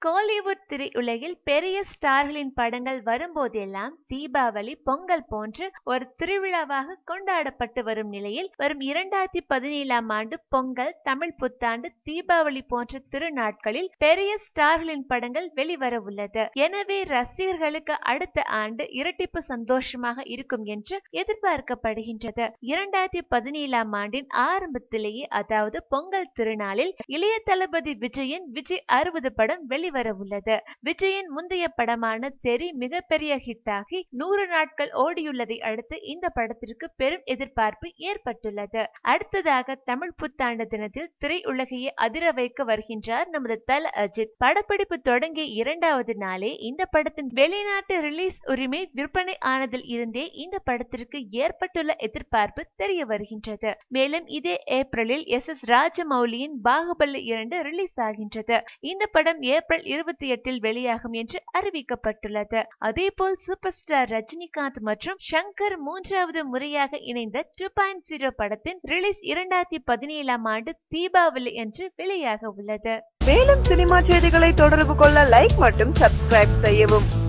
கோலிவுட் திரையுலகில் பெரிய ஸ்டார்களின் படங்கள் வரும்போதெல்லாம் தீபாவளி பொங்கல் போன்று ஒரு திருவிழாவாக கொண்டாடப்பட்டு வரும் நிலையில் வரும் இரண்டாயிரத்தி பதினேழாம் ஆண்டு பொங்கல் தமிழ் புத்தாண்டு தீபாவளி போன்ற திருநாட்களில் பெரிய ஸ்டார்களின் படங்கள் வெளிவர உள்ளது எனவே ரசிகர்களுக்கு அடுத்த ஆண்டு இரட்டிப்பு சந்தோஷமாக இருக்கும் என்று எதிர்பார்க்கப்படுகின்றது இரண்டாயிரத்தி பதினேழாம் ஆண்டின் ஆரம்பத்திலேயே அதாவது பொங்கல் திருநாளில் இளைய தளபதி விஜயின் விஜய் அறுபது படம் வெளிவர உள்ளது விஜயின் முந்தைய படமான தெரி மிகப்பெரிய ஹிட் ஆகி நூறு நாட்கள் ஓடியுள்ளதை அடுத்து இந்த படத்திற்கு பெரும் எதிர்பார்ப்பு ஏற்பட்டுள்ளது அடுத்ததாக தமிழ் புத்தாண்டு தினத்தில் திரையுலகையே அதிர வைக்க வருகின்றார் நமது தல அஜித் படப்பிடிப்பு தொடங்கிய இரண்டாவது நாளே இந்த படத்தின் வெளிநாட்டு ரிலீஸ் உரிமை விற்பனை ஆனதில் இருந்தே இந்த படத்திற்கு ஏற்பட்டுள்ள எதிர்பார்ப்பு தெரிய வருகின்றது மேலும் இதே ஏப்ரலில் எஸ் எஸ் ராஜமௌலியின் பாகுபலி இரண்டு ரிலீஸ் ஆகின்றது இந்த படம் ஏப்ரல் இருபத்தி எட்டில் வெளியாகும் என்று அறிவிக்கப்பட்டுள்ளது அதேபோல் சூப்பர் ஸ்டார் ரஜினிகாந்த் மற்றும் ஷங்கர் மூன்றாவது முறையாக இணைந்த டூ பாயிண்ட் ஜீரோ படத்தின் ரிலீஸ் இரண்டாயிரத்தி பதினேழாம் ஆண்டு தீபாவளி என்று வெளியாக உள்ளது மேலும் சினிமா செய்திகளை தொடர்பு கொள்ள லைக் மற்றும் சப்ஸ்கிரைப் செய்யவும்